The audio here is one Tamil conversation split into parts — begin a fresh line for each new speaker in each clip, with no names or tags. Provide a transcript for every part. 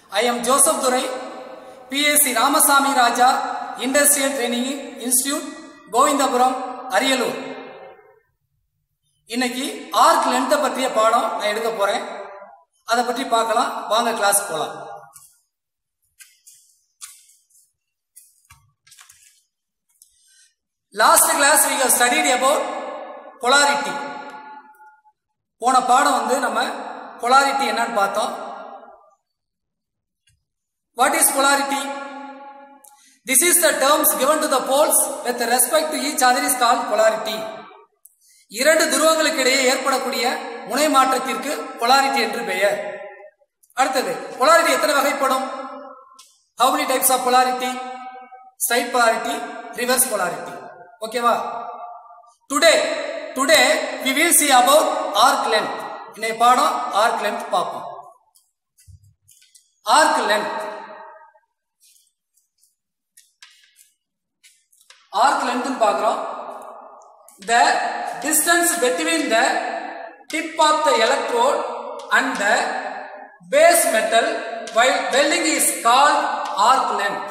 I am Joseph Durai, PSC Ramasamy Raja, Industrial Training Institute, Govindapuram Ariyalur இன்னைக்கு ஆர்க் லென்த்தை பற்றிய பாடம் நான் எடுக்க போறேன் அதை பற்றி பார்க்கலாம் வாங்க கிளாஸ் போலாம் last class we have studied about polarity போன பாடம் வந்து நம்ம polarity என்னன்னு பார்த்தோம் what is polarity this is the terms given to the poles with respect to each other is called polarity இரண்டு துருவங்களுக்கு இடையே ஏற்படக்கூடிய முனை மாற்றத்திற்கு polarity என்று பெயர் அடுத்தது polarity எத்தனை வகைப்படும் how many types of polarity straight polarity reverse polarity ஓகேவா today today we will see about arc length இன்னைய பாடம் arc length பார்ப்போம் arc length arc length னு பார்க்கிறோம் the distance between the tip of the electrode and the base metal while welding is called arc length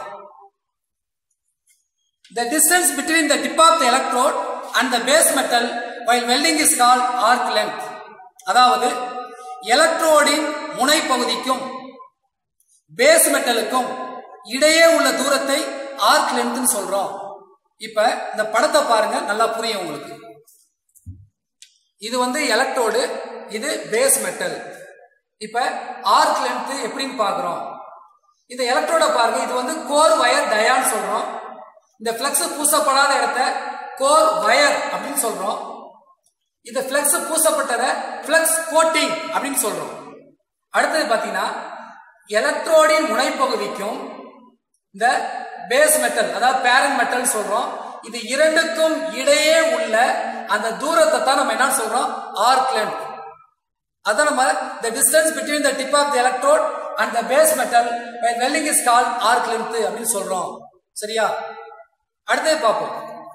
The distance between the tip of the electrode and the base metal while welding is called arc length. அதாவது எலக்ட்ரோடின் முனை பகுதிக்கும் பேஸ் மெட்டலுக்கும் இடையே உள்ள தூரத்தை ஆர்க் லென்த்னு சொல்றோம் இப்ப இந்த படத்தை பாருங்க நல்லா புரியும் உங்களுக்கு இது வந்து எலக்ட்ரோடு இது பேஸ் மெட்டல் இப்ப ஆர்க் லென்த் எப்படின்னு பாக்குறோம் இந்த எலக்ட்ரோட பாருங்க இது வந்து கோர் வயர் டயான்னு சொல்றோம் இந்த பிளக்ஸ் பூசப்படாத இடத்த கோர் வயர் அப்படின்னு சொல்றோம் இந்த பிளக்ஸ் பூசப்பட்டத பிளக்ஸ் கோட்டிங் அப்படின்னு சொல்றோம் அடுத்தது பாத்தீங்கன்னா எலக்ட்ரோடின் முனைப்பகுதிக்கும் இந்த பேஸ் மெட்டல் அதாவது பேரன் மெட்டல் சொல்றோம் இது இரண்டுக்கும் இடையே உள்ள அந்த தூரத்தை தான் நம்ம என்ன சொல்றோம் ஆர்க் லென்த் அதான் நம்ம the distance between the tip of the electrode and the base metal when welding is called arc length அப்படின்னு சொல்றோம் சரியா அடுத்தது பார்ப்போம்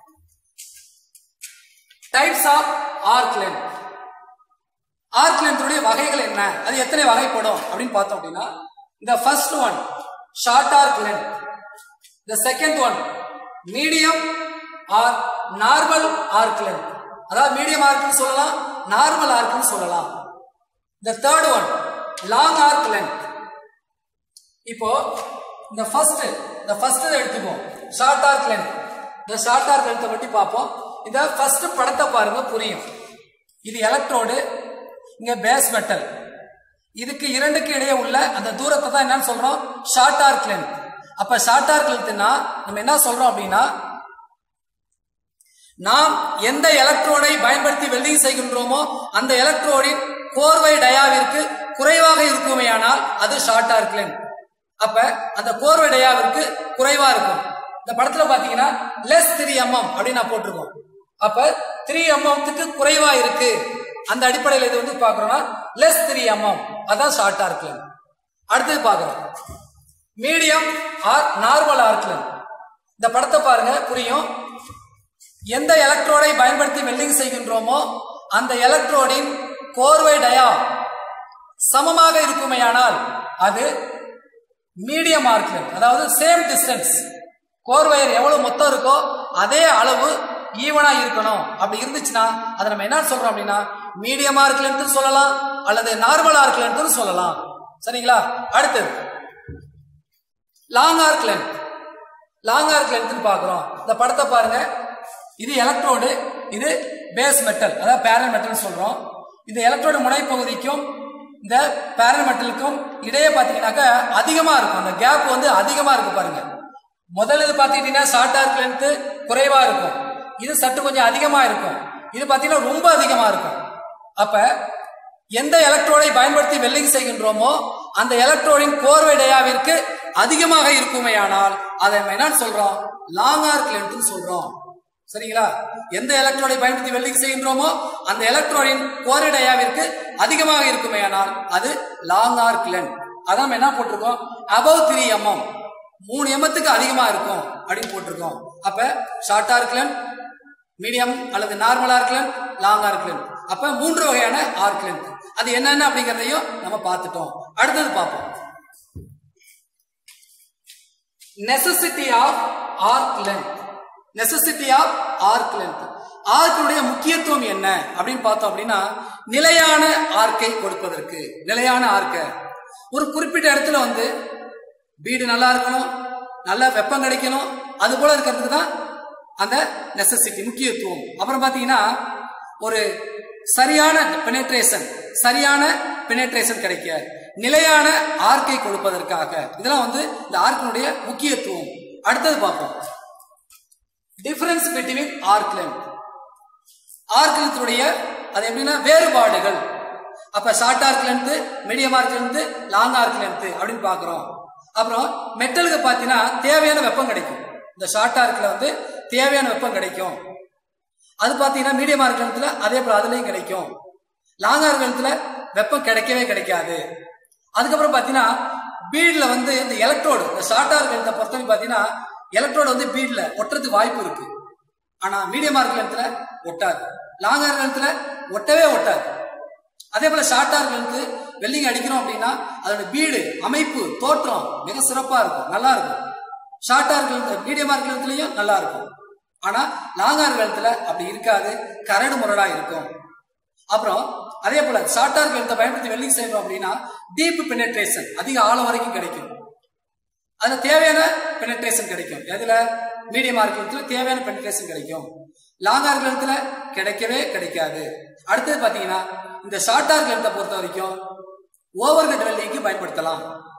types of arc length arc லென்த்துடைய வகைகள் என்ன அது எத்தனை வகைப்படும் அப்படின்னு பார்த்தோம் அப்படின்னா இந்த first one short arc length the second one medium or normal arc length அதாவது மீடியம் ஆர்க்னு சொல்லலாம் நார்மல் ஆர்க்னு சொல்லலாம் the third one long arc length இப்போ இந்த ஃபர்ஸ்ட் இந்த ஃபர்ஸ்ட் எடுத்துப்போம் ஷார்ட் ஆர்க் லென்த் இந்த ஷார்ட் ஆர்க் லென்த்தை பற்றி பார்ப்போம் இந்த ஃபர்ஸ்ட் படத்தை பாருங்க புரியும் இது எலக்ட்ரோடு இங்க பேஸ் மெட்டல் இதுக்கு இரண்டுக்கு இடையே உள்ள அந்த தூரத்தை தான் என்னன்னு சொல்றோம் ஷார்ட் ஆர்க் லென்த் அப்ப ஷார்ட் ஆர்க் லென்த்னா நம்ம என்ன சொல்றோம் அப்படின்னா நாம் எந்த எலக்ட்ரோடை பயன்படுத்தி வெல்டிங் செய்கின்றோமோ அந்த எலக்ட்ரோடின் கோர்வை டயாவிற்கு குறைவாக இருக்குமேயானால் அது ஷார்ட் ஆர்க் லென்த் அப்ப அந்த கோர்வை டயாவிற்கு குறைவா இருக்கும் இந்த படத்துல பாத்தீங்கன்னா லெஸ் த்ரீ எம்எம் அப்படின்னு நான் போட்டிருக்கோம் அப்ப த்ரீ எம்எம்த்துக்கு குறைவா இருக்கு அந்த அடிப்படையில் இது வந்து பாக்குறோம்னா லெஸ் த்ரீ எம்எம் அதான் ஷார்ட் ஆர்க் லென்த் அடுத்தது பாக்குறோம் medium or normal arc length இந்த படத்தை பாருங்க புரியும் எந்த எலக்ட்ரோடை பயன்படுத்தி வெல்டிங் செய்கின்றோமோ அந்த எலக்ட்ரோடின் கோர்வை டயா சமமாக இருக்குமேயானால் அது மீடியம் ஆர்க் லென்த் அதாவது சேம் டிஸ்டன்ஸ் கோர் வயர் எவ்வளவு மொத்தம் இருக்கோ அதே அளவு ஈவனா இருக்கணும் அப்படி இருந்துச்சுன்னா அதை நம்ம என்ன சொல்றோம் அப்படின்னா மீடியம் ஆர்க் லென்த் சொல்லலாம் அல்லது நார்மல் ஆர்க் லென்த் சொல்லலாம் சரிங்களா அடுத்தது long arc length long arc length பாக்குறோம் இந்த படத்தை பாருங்க இது எலக்ட்ரோடு இது பேஸ் மெட்டல் அதாவது பேரல் மெட்டல் சொல்றோம் இந்த எலக்ட்ரோடு முனைப்பகுதிக்கும் இந்த பேரல் மெட்டலுக்கும் இடையே பார்த்தீங்கன்னாக்கா அதிகமா இருக்கும் அந்த கேப் வந்து அதிகமா இருக்கு பாருங்க முதல்ல இது பார்த்துக்கிட்டீங்கன்னா ஷார்ட் ஆர்க் லென்த் குறைவா இருக்கும் இது சற்று கொஞ்சம் அதிகமா இருக்கும் இது பார்த்தீங்கன்னா ரொம்ப அதிகமா இருக்கும் அப்ப எந்த எலக்ட்ரோடை பயன்படுத்தி வெல்டிங் செய்கின்றோமோ அந்த எலக்ட்ரோடின் கோர்வை டயாவிற்கு அதிகமாக இருக்குமேயானால் அதை நம்ம என்னன்னு சொல்றோம் லாங் ஆர்க் லென்த் சொல்றோம் சரிங்களா எந்த எலக்ட்ரோடை பயன்படுத்தி வெல்டிங் செய்கின்றோமோ அந்த எலக்ட்ரோடின் கோர்வை டயாவிற்கு அதிகமாக இருக்குமேயானால் அது லாங் ஆர்க் லென்த் அதான் நம்ம என்ன போட்டிருக்கோம் அபவ் த்ரீ எம்எம் மூணு எம்மத்துக்கு அதிகமா இருக்கும் அப்படின்னு போட்டிருக்கோம் அப்ப ஷார்ட் ஆர்க் லென்த் மீடியம் அல்லது normal arc length long arc length அப்ப மூன்று வகையான ஆர்க் லென்த் அது என்னென்ன அப்படிங்கறதையும் நம்ம பார்த்துட்டோம் அடுத்தது பார்ப்போம் necessity of arc length necessity of arc length ஆர்க்குடைய முக்கியத்துவம் என்ன அப்படின்னு பார்த்தோம் அப்படின்னா நிலையான ஆர்க்கை கொடுப்பதற்கு நிலையான ஆர்க்க ஒரு குறிப்பிட்ட இடத்துல வந்து வீடு நல்லா இருக்கணும் நல்ல வெப்பம் கிடைக்கணும் அது போல இருக்கிறதுக்கு தான் அந்த நெசசிட்டி முக்கியத்துவம் அப்புறம் பார்த்தீங்கன்னா ஒரு சரியான பெனட்ரேஷன் சரியான பெனட்ரேஷன் கிடைக்க நிலையான ஆர்க்கை கொடுப்பதற்காக இதெல்லாம் வந்து இந்த ஆர்க்கினுடைய முக்கியத்துவம் அடுத்தது பார்ப்போம் difference between arc length arc லென்த்துடைய அது எப்படின்னா வேறுபாடுகள் அப்ப short arc length medium arc length long arc length அப்படின்னு பார்க்குறோம் அப்புறம் மெட்டலுக்கு பார்த்தீங்கன்னா தேவையான வெப்பம் கிடைக்கும் இந்த ஷார்ட் ஆர்க்கில் வந்து தேவையான வெப்பம் கிடைக்கும் அது பார்த்தீங்கன்னா மீடியம் ஆர்க் லென்த்தில் அதே போல் அதுலேயும் கிடைக்கும் லாங் ஆர்க் லென்த்தில் வெப்பம் கிடைக்கவே கிடைக்காது அதுக்கப்புறம் பார்த்தீங்கன்னா பீடில் வந்து இந்த எலக்ட்ரோடு இந்த ஷார்ட் ஆர்க் லென்த்தை பொறுத்தவரைக்கும் பார்த்தீங்கன்னா எலக்ட்ரோடு வந்து பீடில் ஒட்டுறதுக்கு வாய்ப்பு இருக்கு ஆனால் மீடியம் ஆர்க் லென்த்தில் ஒட்டாது லாங் ஆர்க் லென்த்தில் ஒட்டவே ஒட்டாது அதே போல ஷார்ட் ஆர்க் லென்த்து வெல்டிங் அடிக்கிறோம் அப்படின்னா அதோட பீடு அமைப்பு தோற்றம் மிக சிறப்பா இருக்கும் நல்லா இருக்கும் short arc length medium arc லென்த்லயும் நல்லா இருக்கும் ஆனா லாங் ஆர்க் லென்த்ல அப்படி இருக்காது கரடு முரடா இருக்கும் அப்புறம் அதே போல ஷார்ட் ஆர்க் லென்த்தை பயன்படுத்தி வெல்டிங் செய்யணும் அப்படின்னா டீப் பெனட்ரேஷன் அதிக ஆழம் வரைக்கும் கிடைக்கும் அதுல தேவையான பெனட்ரேஷன் கிடைக்கும் எதுல மீடியம் ஆர்க் லென்த்ல தேவையான பெனட்ரேஷன் கிடைக்கும் லாங் ஆர்க் லென்த்ல கிடைக்கவே கிடைக்காது அடுத்தது பாத்தீங்கன்னா இந்த ஷார்ட் ஆர்க் லென்த்தை பொறுத்த வரைக்கும் ஓவர் கட் வெல்டிங்க்கு பயன்படுத்தலாம்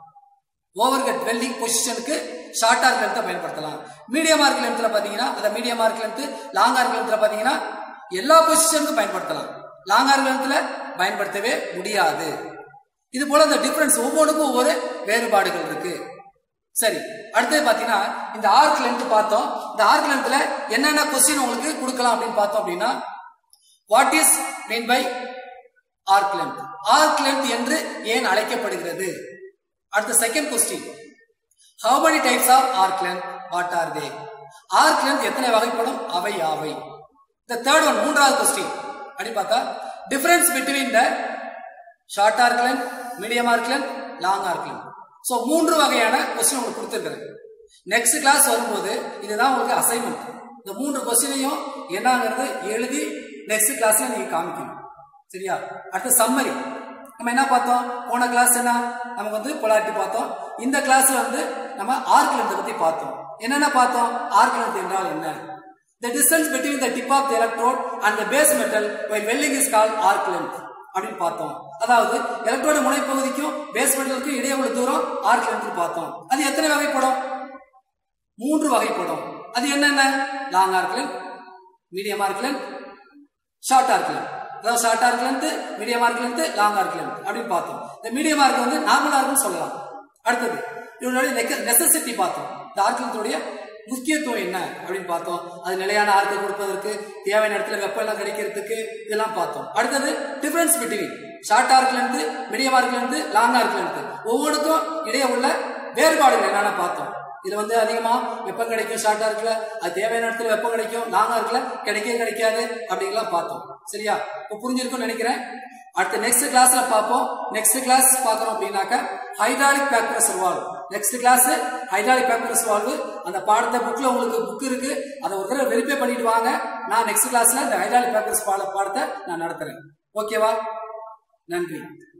ஓவர் கட் வெல்டிங் பொசிஷனுக்கு ஷார்ட் ஆர்க் லென்த்தை பயன்படுத்தலாம் மீடியம் ஆர்க் லென்த்ல பாத்தீங்கன்னா அந்த medium arc length long arc லென்த்ல பாத்தீங்கன்னா எல்லா பொசிஷனுக்கும் பயன்படுத்தலாம் லாங் ஆர்க் லென்த்ல பயன்படுத்தவே முடியாது இது போல இந்த டிஃபரன்ஸ் ஒவ்வொன்றுக்கும் ஒவ்வொரு வேறுபாடுகள் இருக்கு சரி அடுத்தது பாத்தீங்கன்னா இந்த ஆர்க் லென்த் பார்த்தோம் இந்த ஆர்க் லென்த்ல என்னென்ன கொஸ்டின் உங்களுக்கு கொடுக்கலாம் அப்படின்னு பார்த்தோம் அப்படின்னா what is mean by arc length arc length என்று ஏன் அழைக்கப்படுகிறது அடுத்த second question how many types of arc length what are they arc length எத்தனை வகைப்படும் அவை யாவை இந்த தேர்ட் ஒன் மூன்றாவது கொஸ்டின் அப்படி பார்த்தா difference between the short arc length medium arc length long arc length so மூன்று வகையான கொஸ்டின் உங்களுக்கு கொடுத்துருக்கிறேன் நெக்ஸ்ட் கிளாஸ் வரும்போது இதுதான் உங்களுக்கு அசைன்மெண்ட் இந்த மூன்று கொஸ்டினையும் என்னங்கிறது எழுதி நெக்ஸ்ட் கிளாஸ்ல நீங்க காமிக்கணும் சரியா அடுத்து சம்மரி நம்ம என்ன பார்த்தோம் போன கிளாஸ் என்ன நமக்கு வந்து பொலாரிட்டி பார்த்தோம் இந்த கிளாஸ்ல வந்து நம்ம ஆர்க் லென்த் பத்தி பார்த்தோம் என்னென்ன பார்த்தோம் ஆர்க் லென்த் என்றால் என்ன The distance between the tip of the electrode and the base metal while welding is called arc length அப்படின்னு பார்த்தோம் அதாவது எலக்ட்ரோடு முனைப்பகுதிக்கும் பேஸ் மெட்டலுக்கும் இடையே உள்ள தூரம் ஆர்க் லென்த் பார்த்தோம் அது எத்தனை வகைப்படும் மூன்று வகைப்படும் அது என்னென்ன long arc length medium arc length short arc length அதாவது short arc length medium arc length long arc length அப்படின்னு பார்த்தோம் இந்த மீடியம் ஆர்க் வந்து நார்மல் ஆர்க்னு சொல்லலாம் அடுத்தது இதனுடைய நெசசிட்டி பார்த்தோம் இந்த ஆர்க் லென்த்துடைய முக்கியத்துவம் என்ன அப்படின்னு பார்த்தோம் அது நிலையான ஆர்க்கை கொடுப்பதற்கு தேவையான இடத்துல வெப்பம் எல்லாம் கிடைக்கிறதுக்கு இதெல்லாம் பார்த்தோம் அடுத்தது டிஃபரன்ஸ் பிட்வீன் ஷார்ட் ஆர்க்ல இருந்து மீடியம் ஆர்க்ல இருந்து லாங் ஆர்க்ல இருந்து ஒவ்வொன்றுக்கும் இடையே உள்ள வேறுபாடுகள் என்னென்ன பார்த்தோம் இது வந்து அதிகமா வெப்பம் கிடைக்கும் ஷார்ட் ஆர்க்ல அது தேவையான இடத்துல வெப்பம் கிடைக்கும் லாங் ஆர்க்ல கிடைக்கவே கிடைக்காது அப்படிங்கலாம் பார்த்தோம் சரியா இப்போ புரிஞ்சிருக்கும்னு நினைக்கிறேன் அடுத்த நெக்ஸ்ட் கிளாஸ்ல பார்ப்போம் நெக்ஸ்ட் கிளாஸ் பார்க்கறோம் அப்படின்னாக்க hydraulic back pressure valve next class hydraulic back pressure valve அந்த பாடத்தை புக்ல உங்களுக்கு புக் இருக்கு அதை ஒரு தடவை வெரிஃபை பண்ணிட்டு வாங்க நான் நெக்ஸ்ட் கிளாஸ்ல இந்த ஹைட்ராலிக் பேக் பிரஷர் பாடத்தை நான் நடத்துறேன் ஓகேவா நன்றி